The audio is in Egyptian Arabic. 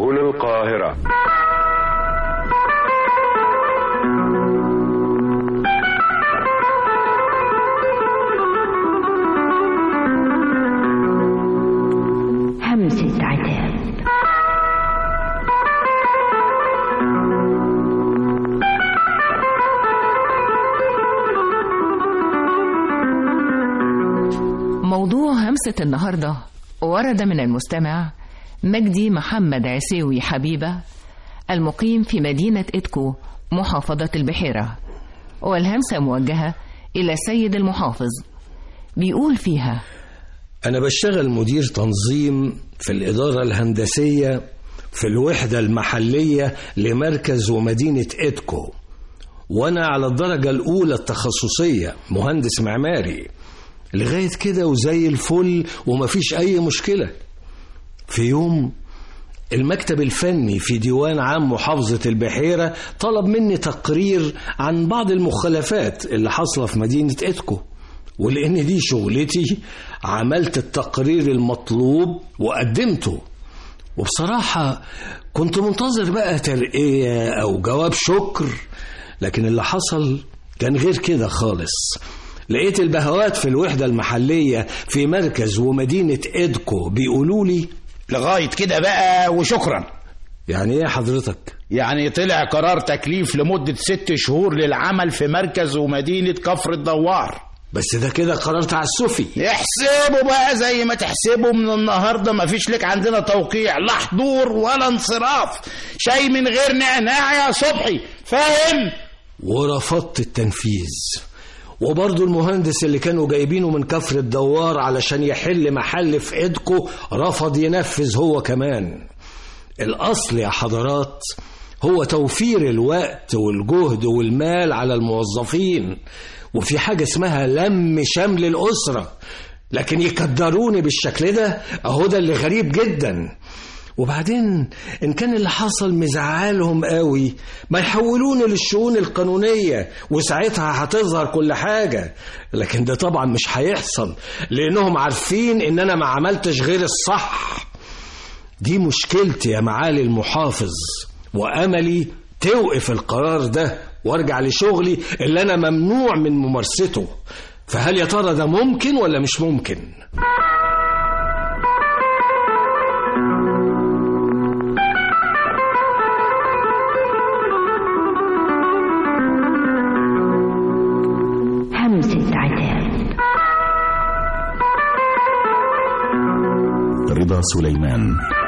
سبل القاهرة همسة عتاب موضوع همسة النهاردة ورد من المستمع مجدي محمد عسيوي حبيبة المقيم في مدينة إدكو محافظة البحيرة والهمسة موجهة إلى السيد المحافظ بيقول فيها أنا بشتغل مدير تنظيم في الإدارة الهندسية في الوحدة المحلية لمركز ومدينة إدكو وأنا على الدرجة الأولى التخصصية مهندس معماري لغاية كده وزي الفل ومفيش أي مشكلة في يوم المكتب الفني في ديوان عام محافظة البحيرة طلب مني تقرير عن بعض المخالفات اللي حاصلة في مدينة إدكو ولأن دي شغلتي عملت التقرير المطلوب وقدمته وبصراحة كنت منتظر بقى ترقية أو جواب شكر لكن اللي حصل كان غير كده خالص لقيت البهوات في الوحدة المحلية في مركز ومدينة إدكو بيقولوا لي لغاية كده بقى وشكرا يعني ايه حضرتك يعني طلع قرار تكليف لمدة ست شهور للعمل في مركز ومدينة كفر الدوار بس ده كده قرار تعسفي احسبه بقى زي ما تحسبه من النهاردة مفيش لك عندنا توقيع لا حضور ولا انصراف شاي من غير نعناع يا صبحي فاهم ورفضت التنفيذ وبرضه المهندس اللي كانوا جايبينه من كفر الدوار علشان يحل محل في ايدكو رفض ينفذ هو كمان الاصل يا حضرات هو توفير الوقت والجهد والمال على الموظفين وفي حاجة اسمها لم شمل الأسرة لكن يقدروني بالشكل ده أهو ده اللي غريب جدا وبعدين إن كان اللي حصل مزعلهم قوي ما يحولوني للشؤون القانونية وساعتها هتظهر كل حاجة لكن ده طبعا مش هيحصل لأنهم عارفين إن أنا ما عملتش غير الصح دي مشكلتي يا معالي المحافظ وأملي توقف القرار ده وارجع لشغلي اللي أنا ممنوع من ممارسته فهل يا ترى ده ممكن ولا مش ممكن؟ همسة عتاب رضا سليمان